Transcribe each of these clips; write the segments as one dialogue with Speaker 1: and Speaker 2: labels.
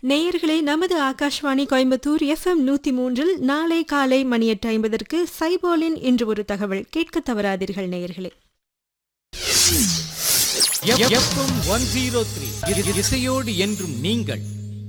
Speaker 1: நேயர்களே நமது ஆகாஷ்வாணி கோயம்புத்தூர் எஃப்எம் நூத்தி மூன்றில் நாளை காலை மணி எட்டு ஐம்பதற்கு சைபோலின் இன்று ஒரு தகவல் கேட்க தவறாதீர்கள் நேயர்களே
Speaker 2: எஃப்எம் ஒன் ஜீரோ த்ரீ இசையோடு என்றும் நீங்கள்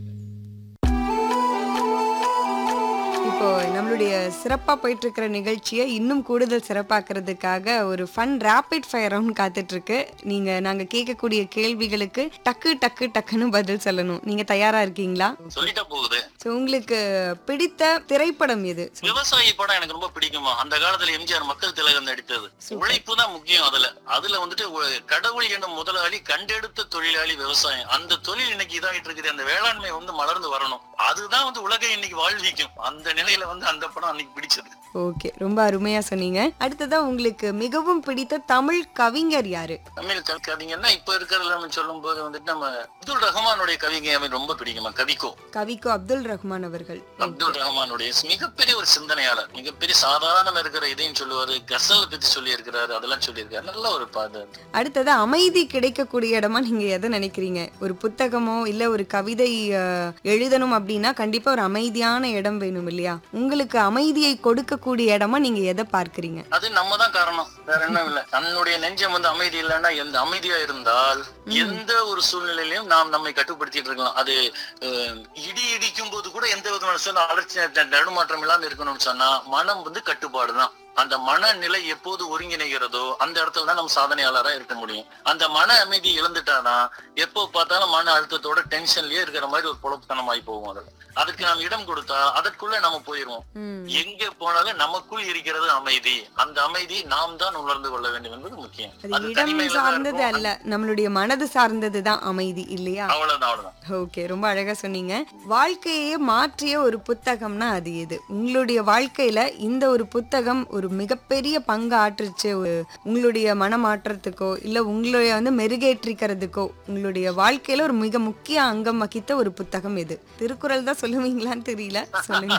Speaker 3: இப்போ நம்மளுடைய சிறப்பா போயிட்டு இருக்கிற நிகழ்ச்சியை இன்னும் கூடுதல் சிறப்பாக்குறதுக்காக ஒரு ஃபன் ரேபிட் ஃபயர் ரவுண்ட் காத்துட்டு இருக்கு நீங்க நாங்க கேட்கக்கூடிய கேள்விகளுக்கு டக்கு டக்கு டக்குன்னு பதில் சொல்லணும் நீங்க தயாரா இருக்கீங்களா
Speaker 4: சொல்லிட்டா போகுது
Speaker 3: ஸோ உங்களுக்கு பிடித்த திரைப்படம் எது
Speaker 4: விவசாயி படம் எனக்கு ரொம்ப பிடிக்குமா அந்த காலத்துல எம்ஜிஆர் மக்கள் திலகம் நடித்தது உழைப்பு தான் முக்கியம் அதுல அதுல வந்துட்டு ஒரு கடவுள் என்னும் முதலாளி கண்டெடுத்த தொழிலாளி விவசாயம் அந்த தொழில் இன்னைக்கு இதாகிட்டு இருக்குது அந்த வேளாண்மை வந்து மலர்ந்து வரணும் அதுதான் வந்து உலகை இன்னைக்கு வாழ்விக்கும் அந்த நிலையில வந்து அந்த படம் அன்னைக்கு பிடிச்சது
Speaker 3: ஓகே ரொம்ப அருமையா சொன்னீங்க அடுத்ததா உங்களுக்கு மிகவும் பிடித்த தமிழ் கவிஞர் யாரு
Speaker 4: தமிழ் கவி- கவிஞர்னா இப்ப இருக்கிறதுல நம்ம சொல்லும் போது வந்துட்டு நம்ம அப்துல் ரஹ்மானுடைய கவிங்க எனக்கு ரொம்ப பிடிக்குமா கவிக்கோ
Speaker 3: கவிக்கோ அப்துல் ரஹ்மான் அவர்கள்
Speaker 4: அப்துல் ரஹ்மானுடைய மிகப்பெரிய ஒரு சிந்தனையாளர் மிகப்பெரிய சாதாரண இருக்கிற இதையும் சொல்லுவாரு கசல் பத்தி சொல்லி இருக்கிறாரு அதெல்லாம் சொல்லியிருக்காரு நல்ல ஒரு பாடு
Speaker 3: அடுத்தது அமைதி கிடைக்கக்கூடிய இடமா நீங்க எதை நினைக்கிறீங்க ஒரு புத்தகமோ இல்ல ஒரு கவிதை அஹ், எழுதணும் அப்படின்னா கண்டிப்பா ஒரு அமைதியான இடம் வேணும் இல்லையா உங்களுக்கு அமைதியை கொடுக்கக்கூடிய இடமா நீங்க எதை பார்க்கறீங்க
Speaker 4: அது நம்ம தான் காரணம் வேற என்ன இல்ல தன்னுடைய நெஞ்சம் வந்து அமைதி இல்லைன்னா எந்த அமைதியா இருந்தால் எந்த ஒரு சூழ்நிலையிலும் நாம் நம்மை கட்டுப்படுத்திட்டு இருக்கலாம் அது அஹ், இடி இடிக்கும் போது கூட எந்த விதமான சொன்ன அலட்சி நடுமாற்றம் இல்லாம இருக்கணும்னு சொன்னா மனம் வந்து கட்டுப்பாடு தான் அந்த மனநிலை எப்போது ஒருங்கிணைகிறதோ அந்த இடத்துல தான் நம்ம சாதனையாளரா இருக்க முடியும் அந்த மன அமைதி இழந்துட்டாதான் எப்போ பார்த்தாலும் மன அழுத்தத்தோட டென்ஷன்லயே இருக்கிற மாதிரி ஒரு குழப்பத்தனமாயி போகும் அதுல அதுக்கு நாம் இடம் கொடுத்தா அதற்குள்ள நம்ம போயிருவோம்
Speaker 3: ம்.
Speaker 4: எங்க போனாலும் நமக்குள் இருக்கிறது அமைதி அந்த அமைதி நாம் தான் உணர்ந்து கொள்ள வேண்டும் என்பது முக்கியம்
Speaker 3: அது
Speaker 4: அது
Speaker 3: இடம்
Speaker 4: தனிமையில தான்
Speaker 3: சார்ந்தது
Speaker 4: இருக்கும்.
Speaker 3: அல்ல நம்மளுடைய மனது சார்ந்தது தான் அமைதி இல்லையா
Speaker 4: அவ்வளவுதான் அவ்வளவுதான்
Speaker 3: ஓகே ரொம்ப அழகா சொன்னீங்க வாழ்க்கையே மாற்றிய ஒரு புத்தகம்னா அது எது உங்களுடைய வாழ்க்கையில இந்த ஒரு புத்தகம் ஒரு மிகப்பெரிய பங்கு ஆற்றுச்சு ஒரு- உங்களுடைய மனமாற்றத்துக்கோ இல்ல உங்களுடைய வந்து மெருகேற்றிக்கிறதுக்கோ உங்களுடைய வாழ்க்கையில ஒரு மிக முக்கிய அங்கம் வகித்த ஒரு புத்தகம் எது திருக்குறள் தான் சொல்லுவீங்களான்னு தெரியல சொல்லுங்க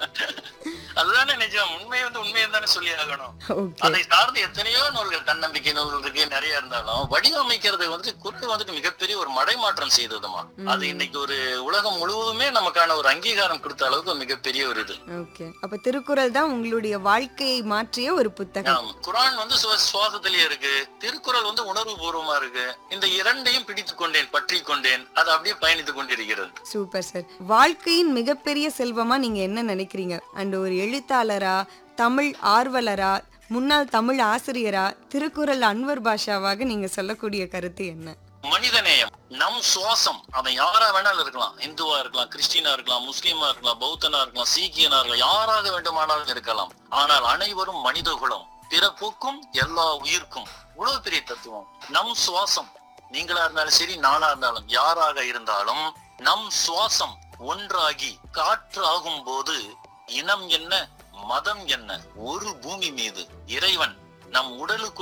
Speaker 4: அதுதானே நிஜம் உண்மை வந்து உண்மையை தானே சொல்லி ஆகணும்
Speaker 3: ஓகே
Speaker 4: அதை சார்ந்து எத்தனையோ நூல்கள் தன்னம்பிக்கை நூல்கள் இருக்கு நிறைய இருந்தாலும் வடிவமைக்கிறது வந்து குரல் வந்துட்டு மிகப்பெரிய ஒரு மடைமாற்றம் செய்ததுமா அது இன்னைக்கு ஒரு உலகம் முழுவதுமே நமக்கான ஒரு அங்கீகாரம் கொடுத்த அளவுக்கு மிகப்பெரிய ஒரு இது
Speaker 3: ஓகே அப்ப திருக்குறள் தான் உங்களுடைய வாழ்க்கையை மாற்றிய ஒரு புத்தகம்
Speaker 4: ஆம். குரான் வந்து சுவ- சுவாசத்திலேயே இருக்கு திருக்குறள் வந்து உணர்வு பூர்வமா இருக்கு இந்த இரண்டையும் பிடித்துக் கொண்டேன் பற்றி கொண்டேன் அது அப்படியே பயணித்துக் கொண்டிருக்கிறது
Speaker 3: சூப்பர் சார் வாழ்க்கையின் மிகப்பெரிய செல்வமா நீங்க என்ன நினைக்கிறீங்க அண்ட் ஒரு எழுத்தாளரா தமிழ் ஆர்வலரா முன்னாள் தமிழ் ஆசிரியரா திருக்குறள் அன்வர் பாஷாவாக நீங்க சொல்லக்கூடிய கருத்து என்ன
Speaker 4: மனிதநேயம் நம் சுவாசம் அவன் யாரா வேணாலும் இருக்கலாம் இந்துவா இருக்கலாம் கிறிஸ்டினா இருக்கலாம் முஸ்லீமா இருக்கலாம் பௌத்தனா இருக்கலாம் சீக்கியனா இருக்கலாம் யாராக வேண்டுமானாலும் இருக்கலாம் ஆனால் அனைவரும் மனிதகுலம் பிறப்புக்கும் எல்லா உயிர்க்கும் இவ்வளவு பெரிய தத்துவம் நம் சுவாசம் நீங்களா இருந்தாலும் சரி நானா இருந்தாலும் யாராக இருந்தாலும் நம் சுவாசம் ஒன்றாகி காற்று ஆகும் போது இனம் என்ன மதம் என்ன ஒரு பூமி மீது இறைவன் நம் உடலுக்கு